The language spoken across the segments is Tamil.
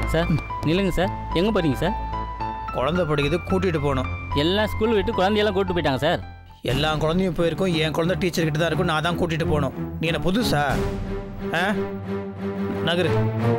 சார் நில்லுங்க சார் எங்கே போகிறீங்க சார் குழந்தை படிக்குது கூட்டிட்டு போகணும் எல்லா ஸ்கூல் விட்டு குழந்தையெல்லாம் கூப்பிட்டு போயிட்டாங்க சார் எல்லா குழந்தையும் போயிருக்கும் என் குழந்தை டீச்சர் கிட்ட தான் இருக்கும் நான் தான் கூட்டிட்டு போகணும் நீ என்ன புதுசா ஆ நகரு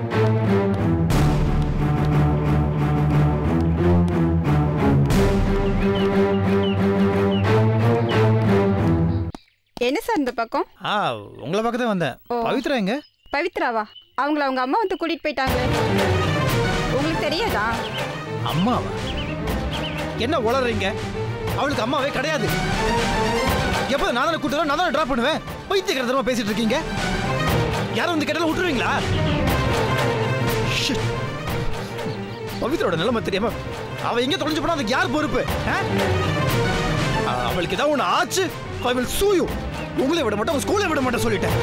என்ன சார் இந்த பக்கம் ஆ உங்களை பார்க்க தான் வந்தேன் ஓ. பவித்ரா எங்க பவித்ராவா அவங்கள அவங்க அம்மா வந்து கூட்டிட்டு போயிட்டாங்களே உங்களுக்கு தெரியாதா அம்மாவா என்ன உளறீங்க அவளுக்கு அம்மாவே கிடையாது எப்போ நான் தானே கூட்டுறேன் நான் தானே ட்ராப் பண்ணுவேன் பைத்தியக்காரத்தனமா பேசிட்டு இருக்கீங்க யாரும் வந்து கேட்டாலும் விட்டுருவீங்களா Shit. பவித்ரோட நிலைமை தெரியாம அவ எங்க தொலைஞ்சு போனா அதுக்கு யார் பொறுப்பு ஆ? அ- அவளுக்கு ஏதாவது ஒண்ணு ஆச்சு ஐ வில் சூ யூ உங்களை விட மாட்டேன் உங்க ஸ்கூலை விட மாட்டேன் சொல்லிட்டேன்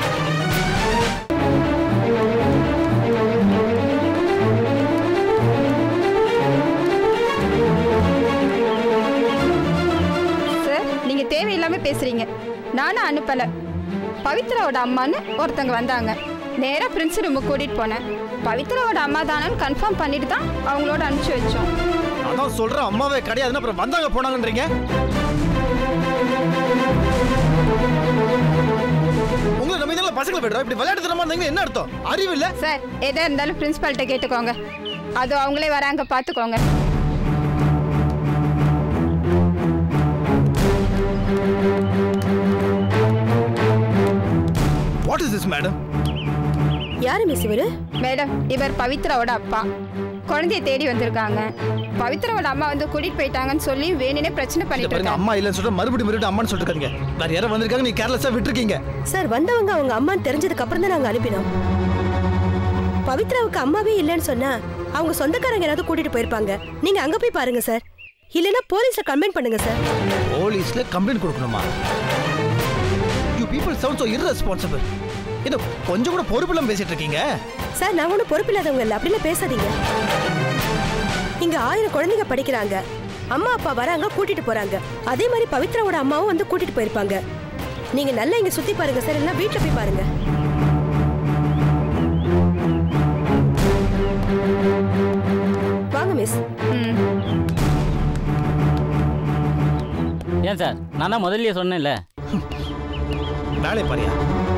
சார் நீங்க தேவையில்லாம பேசுறீங்க நானும் அனுப்பல பவித்ராவோட அம்மான்னு ஒருத்தங்க வந்தாங்க நேரா பிரின்ஸ் ரூமுக்கு கூட்டிட்டு போனேன் பவித்ராவோட அம்மா தானன்னு கன்ஃபார்ம் பண்ணிட்டு தான் அவங்களோட அனுப்பிச்சு வச்சோம் அதான் சொல்றேன் அம்மாவே கிடையாதுன்னு அப்புறம் வந்தாங்க போனாங்கன்றீங்க உங்களை நம்ம இதெல்லாம் பசங்களை விடுறோம் இப்படி விளையாட்டுத்தனமா இருந்தீங்க என்ன அர்த்தம் அறிவு இல்ல சார் எதா இருந்தாலும் பிரின்ஸ்பால்கிட்ட கேட்டுக்கோங்க அது அவங்களே வராங்க பார்த்துக்கோங்க வாட் இஸ் திஸ் மேடம் யாரு மிஸ் இவரு மேடம் இவர் பவித்ராவோட அப்பா குழந்தைய தேடி வந்திருக்காங்க பவித்ராவோட அம்மா வந்து கூட்டிட்டு போயிட்டாங்கன்னு சொல்லி வேணுனே பிரச்சனை பண்ணிட்டு பாருங்க இருக்காங்க அம்மா இல்லைன்னு சொல்லிட்டு மறுபடியும் மறுபடியும் அம்மான்னு சொல்லிட்டு இருக்காங்க வேற யாரோ வந்திருக்காங்க நீ கேர்லெஸ்ஸா விட்டுருக்கீங்க சார் வந்தவங்க அவங்க அம்மான்னு தெரிஞ்சதுக்கு அப்புறம் தான் நாங்க அனுப்பினோம் பவித்ராவுக்கு அம்மாவே இல்லைன்னு சொன்னா அவங்க சொந்தக்காரங்க ஏதாவது கூட்டிட்டு போயிருப்பாங்க நீங்க அங்க போய் பாருங்க சார் இல்லைன்னா போலீஸ்ல கம்ப்ளைண்ட் பண்ணுங்க சார் போலீஸ்ல கம்ப்ளைண்ட் கொடுக்கணுமா you people sound so irresponsible என்ன கொஞ்சம் கூட பொறுப்பில்லாம பேசிட்டு இருக்கீங்க சார் நாங்க ஒன்றும் பொறுப்பில்லாதவங்க இல்லை அப்படிலாம் பேசாதீங்க இங்க ஆயிரம் குழந்தைங்க படிக்கிறாங்க அம்மா அப்பா வராங்க கூட்டிட்டு போறாங்க அதே மாதிரி பவித்ராவோட அம்மாவும் வந்து கூட்டிட்டு போயிருப்பாங்க நீங்க நல்லா இங்க சுத்தி பாருங்க சார் இல்லைன்னா வீட்டுல போய் பாருங்க வாங்க மிஸ் ம் ஏன் சார் நான் தான் முதல்லயே சொன்னேன்ல வேலை பாரியா